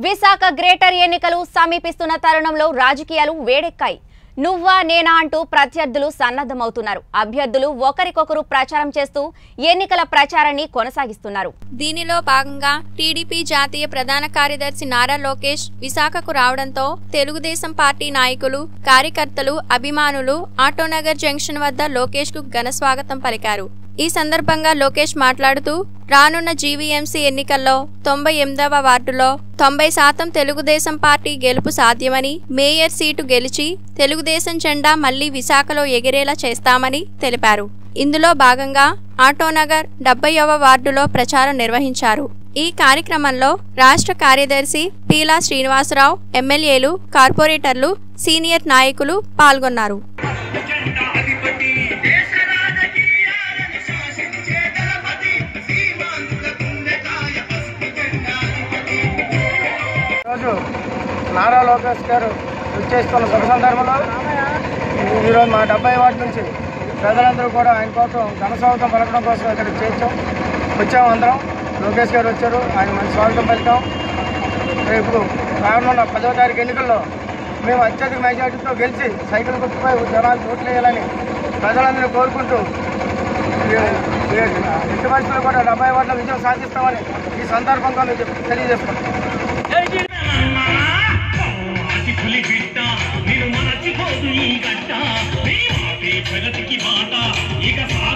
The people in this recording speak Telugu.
విశాఖ గ్రేటర్ ఎన్నికలు సమీపిస్తున్న తరుణంలో రాజకీయాలు వేడెక్కాయి నువ్వా నేనా అంటూ ప్రత్యర్థులు సన్నద్ధమవుతున్నారు అభ్యర్థులు ఒకరికొకరు ప్రచారం చేస్తూ ఎన్నికల ప్రచారాన్ని కొనసాగిస్తున్నారు దీనిలో భాగంగా టీడీపీ జాతీయ ప్రధాన కార్యదర్శి నారా లోకేష్ విశాఖకు రావడంతో తెలుగుదేశం పార్టీ నాయకులు కార్యకర్తలు అభిమానులు ఆటోనగర్ జంక్షన్ వద్ద లోకేష్ కు ఘన స్వాగతం పలికారు ఈ సందర్భంగా లోకేష్ మాట్లాడుతూ రానున్న జీవీఎంసీ ఎన్నికల్లో తొంభై ఎనిమిదవ వార్డులో తొంభై శాతం తెలుగుదేశం పార్టీ గెలుపు సాధ్యమని మేయర్ సీటు గెలిచి తెలుగుదేశం జెండా మళ్లీ విశాఖలో ఎగిరేలా చేస్తామని తెలిపారు ఇందులో భాగంగా ఆటోనగర్ డెబ్బైవ వార్డులో ప్రచారం నిర్వహించారు ఈ కార్యక్రమంలో రాష్ట్ర కార్యదర్శి పీలా శ్రీనివాసరావు ఎమ్మెల్యేలు కార్పొరేటర్లు సీనియర్ నాయకులు పాల్గొన్నారు ఈరోజు నారా లోకేష్ గారు విచ్చేస్తున్న శుభ సందర్భంలో ఈరోజు మా డెబ్బై వార్డు నుంచి ప్రజలందరూ కూడా ఆయన కోసం ఘన స్వాగతం పలకడం కోసం ఇక్కడికి చేర్చాం వచ్చాము అందరం లోకేష్ గారు వచ్చారు ఆయన మంచి స్వాగతం పలికాం రేపు రానున్న పదో తారీఖు ఎన్నికల్లో మేము అత్యధిక మెజార్టీతో గెలిచి సైకిల్ గుర్తుపై జనాలు ఓట్లు వేయాలని ప్రజలందరూ కోరుకుంటూ ఈ- ఈ ఎట్టి పరిస్థితుల్లో కూడా డెబ్బై వార్డులో విజయం సాధిస్తామని ఈ సందర్భంగా మీకు తెలియజేస్తున్నాం అతి పులి బిడ్డ నేను మరచిపోదు ఈ గడ్డ నీ మాటే ప్రగతికి బాట ఇక సా